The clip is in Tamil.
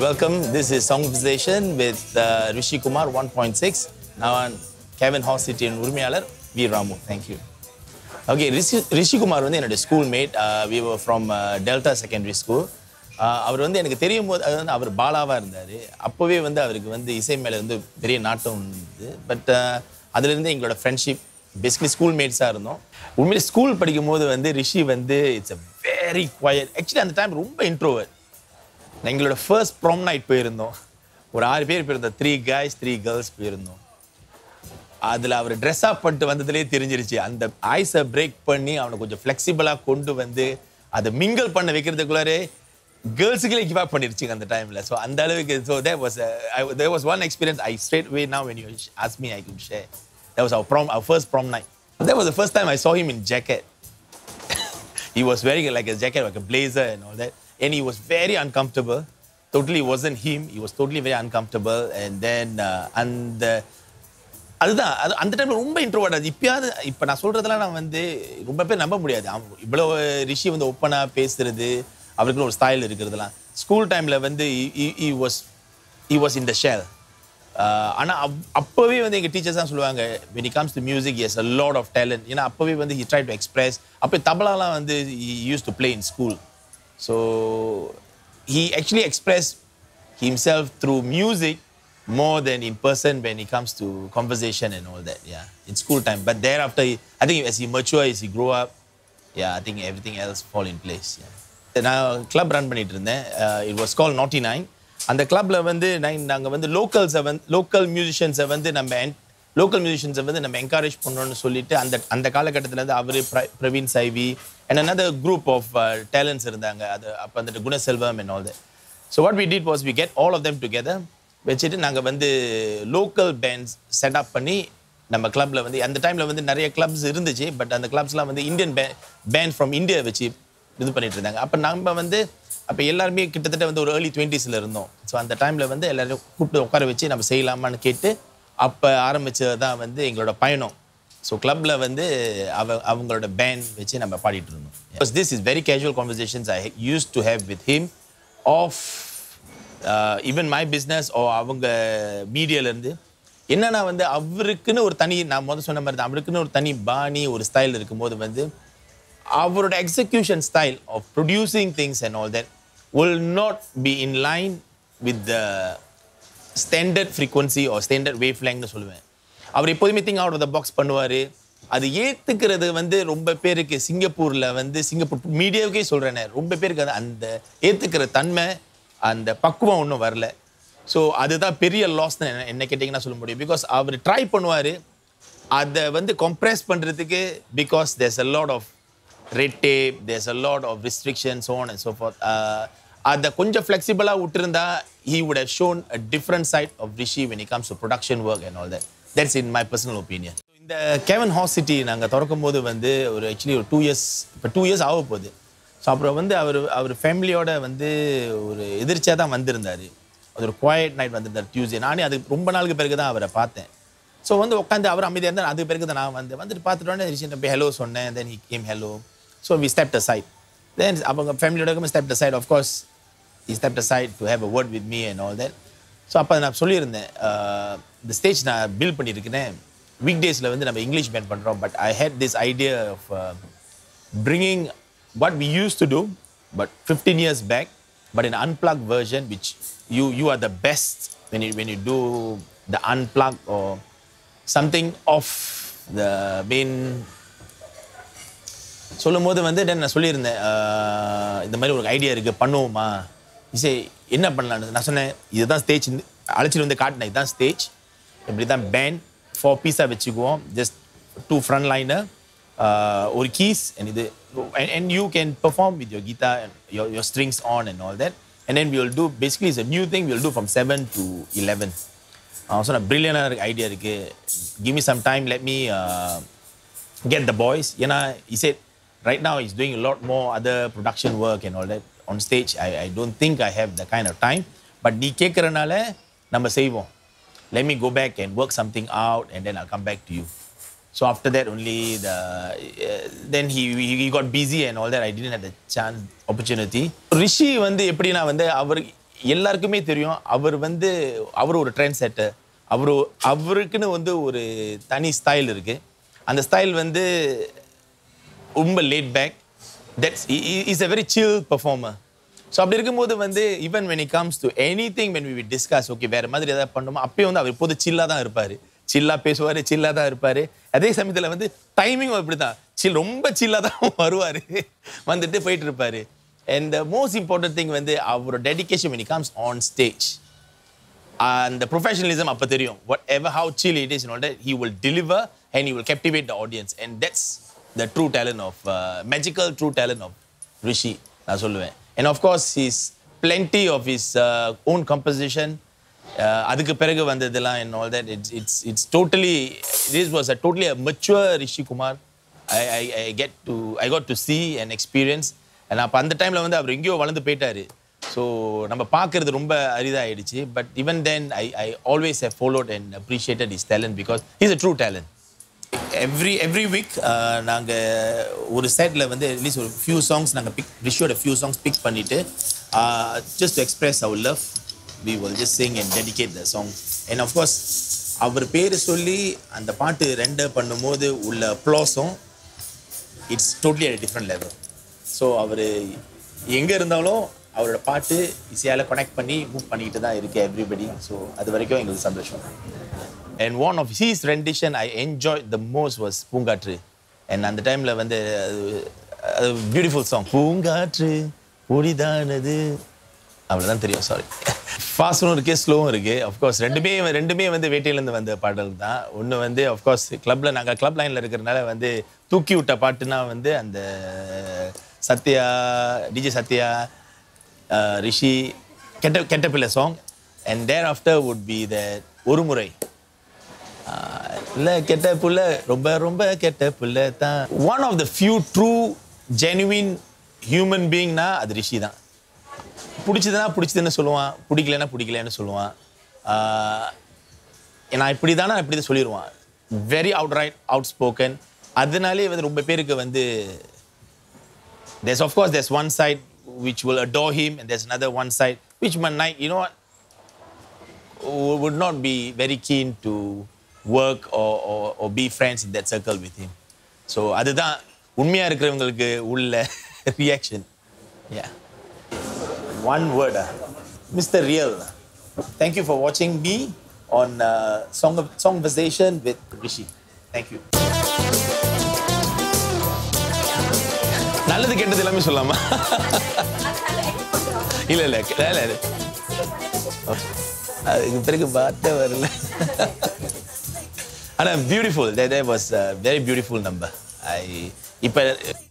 welcome. This is Song Conversation with uh, Rishi Kumar 1.6. Now on Kevin House City in Urmiyalar, V. Ramu. Thank you. Okay Rishi Rishikumar வந்து என்னோட schoolmate we from Delta secondary school அவர் வந்து எனக்கு தெரியும் போது அது வந்து அவர் பாலாவாக இருந்தார் அப்போவே வந்து அவருக்கு வந்து இசை மேலே வந்து பெரிய நாட்டம் இருந்தது பட் அதுலேருந்து எங்களோட ஃப்ரெண்ட்ஷிப் பேசிக்கலி ஸ்கூல் மேட்ஸாக இருந்தோம் உண்மையிலே ஸ்கூல் படிக்கும் போது வந்து ரிஷி வந்து it's a very quiet actually அந்த டைம் ரொம்ப இன்ட்ரோவர் எங்களோட ஃபர்ஸ்ட் ப்ரோம் நைட் போயிருந்தோம் ஒரு ஆறு பேர் போயிருந்தோம் த்ரீ காய்ஸ் த்ரீ கேர்ள்ஸ் போயிருந்தோம் அதில் அவர் ட்ரெஸ் அப் பண்ணிட்டு வந்ததுலேயே தெரிஞ்சிருச்சு அந்த ஐஸை பிரேக் பண்ணி அவனை கொஞ்சம் ஃப்ளெக்சிபிளாக கொண்டு வந்து அதை மிங்கிள் பண்ண வைக்கிறதுக்குள்ளாரே கேர்ள்ஸுக்கே கிவ் அப் பண்ணிருச்சுங்க அந்த டைமில் ஸோ அந்த அளவுக்கு so there was there was one experience I straight way now when you ask me I could share that was our prom our first prom night that was the first time I saw him in jacket he was wearing like a jacket like a blazer and all that and he was very uncomfortable totally wasn't him he was totally very uncomfortable and then uh, அந்த அதுதான் அது அந்த டைம்ல ரொம்ப இன்ட்ரோவர்ட் அது இப்பயாவது இப்போ நான் சொல்றதெல்லாம் நான் வந்து ரொம்ப பேர் நம்ப முடியாது அவன் இவ்வளோ ரிஷி வந்து ஓப்பனா பேசுறது அவருக்குன்னு ஒரு ஸ்டைல் இருக்கிறதுலாம் ஸ்கூல் டைம்ல வந்து he was he was in the shell ஆனால் அப்போவே வந்து எங்கள் டீச்சர்ஸ் தான் சொல்லுவாங்க when it comes to music yes a lot of talent ஏன்னா அப்போவே வந்து he tried to express அப்போ தபலாலாம் வந்து he used to play in school so he actually expressed himself through music more than in person when it comes to conversation and all that yeah in school time but thereafter he- i think as he mature as he grow up yeah i think everything else fall in place yeah நான் கிளப் ரன் பண்ணிட்டு இருந்தேன் இட் வாஸ் கால் நாட்டி நைன் அந்த கிளப்ல வந்து நைன் நாங்கள் வந்து லோக்கல்ஸை வந்து லோக்கல் மியூசிஷியன்ஸை வந்து நம்ம லோக்கல் மியூசிஷியன்ஸை வந்து நம்ம என்கரேஜ் பண்ணணும்னு சொல்லிட்டு அந்த அந்த காலகட்டத்தில் வந்து அவர் Praveen Saivi and another group of talents இருந்தாங்க அது அப்போ வந்துட்டு Gunaselvam and all that so what we did was we get all of them together வச்சுட்டு நாங்கள் வந்து லோக்கல் பேண்ட்ஸ் செட்டப் பண்ணி நம்ம கிளப்ல வந்து அந்த டைமில் வந்து நிறைய கிளப்ஸ் இருந்துச்சு பட் அந்த கிளப்ஸ்லாம் வந்து இந்தியன் பே பேண்ட் ஃப்ரம் இந்தியா வச்சு இது பண்ணிட்டு இருந்தாங்க அப்போ நம்ம வந்து அப்போ எல்லாருமே கிட்டத்தட்ட வந்து ஒரு ஏர்லி டுவெண்ட்டீஸில் இருந்தோம் ஸோ அந்த டைமில் வந்து எல்லாரும் கூப்பிட்டு உட்கார வச்சு நம்ம செய்யலாமான்னு கேட்டு அப்போ ஆரம்பிச்சது தான் வந்து எங்களோட பயணம் ஸோ கிளப்ல வந்து அவ அவங்களோட பேண்ட் வச்சு நம்ம பாடிட்டு இருந்தோம் this is very casual conversations I use to have with him of even my business ஓ அவங்க மீடியாலேருந்து என்னன்னா வந்து அவருக்குன்னு ஒரு தனி நான் முதல் சொன்ன மாதிரி தான் அவருக்குன்னு ஒரு தனி பாணி ஒரு ஸ்டைல் இருக்கும்போது வந்து அவரோட execution style of producing things and all that will not be in line with the standard frequency or standard wave லேங்னு சொல்லுவேன் அவர் எப்போதுமே think out of the box பண்ணுவார் அது ஏற்றுக்கிறது வந்து ரொம்ப பேருக்கு சிங்கப்பூரில் வந்து சிங்கப்பூர் மீடியாவுக்கே சொல்கிறேனே ரொம்ப பேருக்கு அது அந்த ஏற்றுக்கிற தன்மை அந்த பக்குவம் ஒன்றும் வரல ஸோ அதுதான் பெரிய லாஸ் தான் என்ன- என்ன கேட்டிங்கன்னா சொல்ல முடியும் பிகாஸ் அவர் ட்ரை பண்ணுவார் அதை வந்து கம்ப்ரெஸ் பண்ணுறதுக்கு because there's a lot of red tape there's a lot of restrictions own and so forth அதை கொஞ்சம் ஃப்ளெக்சிபிளாக விட்டுருந்தா he would have shown a different side of Rishi when it comes to production work and all that. That's in my personal opinion. இந்த கேவன் ஹாஸ் சிட்டி நாங்கள் திறக்கும் போது வந்து ஒரு ஆக்சுவலி ஒரு டூ இயர்ஸ் இப்போ டூ இயர்ஸ் ஆக போகுது ஸோ அப்புறம் வந்து அவர் அவர் ஃபேமிலியோட வந்து ஒரு எதிர்ச்சியாக தான் வந்திருந்தார் அது ஒரு குவாய்ட் நைட் வந்திருந்தார் டியூஸ்டே நானே அது ரொம்ப நாளுக்கு பிறகு தான் அவரை பார்த்தேன் ஸோ வந்து உட்காந்து அவர் அமைதியாக இருந்தார் அதுக்கு பிறகு தான் நான் வந்து வந்துட்டு பார்த்துட்டோன்னே ரிஷன் போய் ஹலோ சொன்னேன் then he came hello so we step aside then அவங்க ஃபேமிலியோட step aside of course he stepped aside to have a word with me and all that so அப்போ நான் சொல்லியிருந்தேன் அஹ், இந்த ஸ்டேஜ் நான் பில்ட் பண்ணியிருக்கிறேன் வீக் டேஸில் வந்து நம்ம இங்கிலீஷ் பேன் பண்ணுறோம் but I hate this idea of bringing what we used to do but 15 years back but in unplugged version which you you are the best when you when you do the unplugged or something off the main சொல்லும் போது வந்து then நான் சொல்லியிருந்தேன் ஆஹ் இந்த மாதிரி ஒரு ஐடியா இருக்கு பண்ணுவோமா இசை என்ன பண்ணலான்னு நான் சொன்னேன் இதுதான் ஸ்டேஜ் அழைச்சிட்டு வந்து காட்டினேன் இதுதான் ஸ்டேஜ் இப்படி தான் பேண்ட் ஃபோர் பீஸாக வச்சுக்குவோம் ஜஸ்ட் டூ ஃப்ரண்ட் லைனர் ஒரு கீஸ் and இது and you can perform with your guitar and your, your strings on and all that and then we will do basically it's a new thing we'll do from 7 to 11 அவன் சொன்ன பிரில்லியனாக இருக்கு ஐடியா இருக்கு give me some time let me get the boys. You know, he said right now he's doing a lot more other production work and all that on stage. I, I don't think I have the kind of time. But நீ கேட்குறனால நம்ம செய்வோம் let me go back and work something out and then I'll come back to you. So after that only the uh, then he, he he got busy and all that. I didn't have the chance opportunity. ரிஷி வந்து எப்படின்னா வந்து அவர் எல்லாருக்குமே தெரியும் அவர் வந்து அவர் ஒரு ட்ரெண்ட் செட்டர் அவர் அவருக்குன்னு வந்து ஒரு தனி ஸ்டைல் இருக்கு அந்த ஸ்டைல் வந்து ரொம்ப laid back that's is a very chill performer so அப்படி இருக்கும்போது வந்து even when it comes to anything when we will discuss okay வேற மாதிரி ஏதாவது பண்ணணுமா அப்பயும் வந்து அவர் எப்போதும் சில்லாக தான் இருப்பார் சில்லாக பேசுவார் சில்லாக தான் இருப்பார் அதே சமயத்தில் வந்து டைமிங்கும் இப்படி தான் சில் ரொம்ப சில்லாக தான் வருவார் வந்துட்டு போயிட்டு இருப்பார் and the most important thing வந்து அவரோட dedication when it comes on stage அந்த ப்ரொஃபஷனலிசம் அப்போ தெரியும் whatever how chill it is in he will deliver and he will captivate the audience and that's the true talent of magical true talent of Rishi நான் சொல்லுவேன் and of course he's plenty of his own composition அதுக்கு பிறகு வந்ததெல்லாம் and all that it's it's it's totally this was a totally a mature Rishi Kumar I I I get to I got to see and experience and அப்போ அந்த டைமில் வந்து அவர் எங்கேயோ வளர்ந்து போயிட்டாரு ஸோ நம்ம பார்க்கறது ரொம்ப அரிதாயிடுச்சு but even then I I always have followed and appreciated is talent because is a true talent every every week நாங்கள் ஒரு செட்டில் வந்து அட்லீஸ்ட் ஒரு ஃபியூ சாங்ஸ் நாங்கள் பிக் ரிஷியோட ஃபியூ சாங்ஸ் பிக் பண்ணிவிட்டு ஜஸ்ட் எக்ஸ்பிரஸ் அவர் love we will just sing and dedicate the song and of course அவர் பேர் சொல்லி அந்த பாட்டு ரெண்டை பண்ணும்போது உள்ள ப்ளாஸும் it's totally at different level so அவர் எங்கே இருந்தாலும் அவரோட பாட்டு இசையால் கனெக்ட் பண்ணி மூவ் பண்ணிக்கிட்டு தான் இருக்கு எவ்ரிபடி ஸோ அது வரைக்கும் எங்களுக்கு சந்தோஷம் and one of his rendition I enjoy the most was பூங்காற்று அண்ட் அந்த டைமில் வந்து அது பியூட்டிஃபுல் சாங் பூங்காற்று பொடிதானது அவ்வளோதான் தெரியும் சாரி ஃபாஸ்டும் இருக்குது ஸ்லோவும் இருக்குது அஃப்கோர்ஸ் ரெண்டுமே ரெண்டுமே வந்து வேட்டையிலேருந்து வந்த பாடல் தான் ஒன்று வந்து அஃப்கோர்ஸ் கிளப்பில் நாங்கள் கிளப் லைனில் இருக்கிறனால வந்து தூக்கி விட்ட பாட்டுனா வந்து அந்த சத்யா டிஜே சத்யா uh, ரிஷி கெட்ட கெட்ட பிள்ளை song and thereafter would be the ஒரு முறை இல்லை கெட்ட புள்ள ரொம்ப ரொம்ப கெட்ட புள்ள தான் one of the few true genuine human பீயிங்னா அது ரிஷி தான் பிடிச்சதுன்னா பிடிச்சதுன்னு சொல்லுவான் பிடிக்கலன்னா பிடிக்கலன்னு சொல்லுவான் ஆஹ் நான் இப்படி தானே இப்படி தான் சொல்லிடுவான் very outright outspoken அதனாலே வந்து ரொம்ப பேருக்கு வந்து there's of course there's one side which will adore him and there's another one side which man night you know what w- would not be very keen to work or, or, or be friends in that circle with him so அதுதான் உண்மையா இருக்கிறவங்களுக்கு உள்ள reaction yeah one word ah. mr real thank you for watching me on uh, song of songversation with rishi thank you நல்லது கெட்டது எல்லாமே சொல்லலாமா இல்ல இல்ல இல்ல இல்ல அதுக்கு பிறகு வார்த்தை வரல ஆனா beautiful that was very beautiful number I இப்போ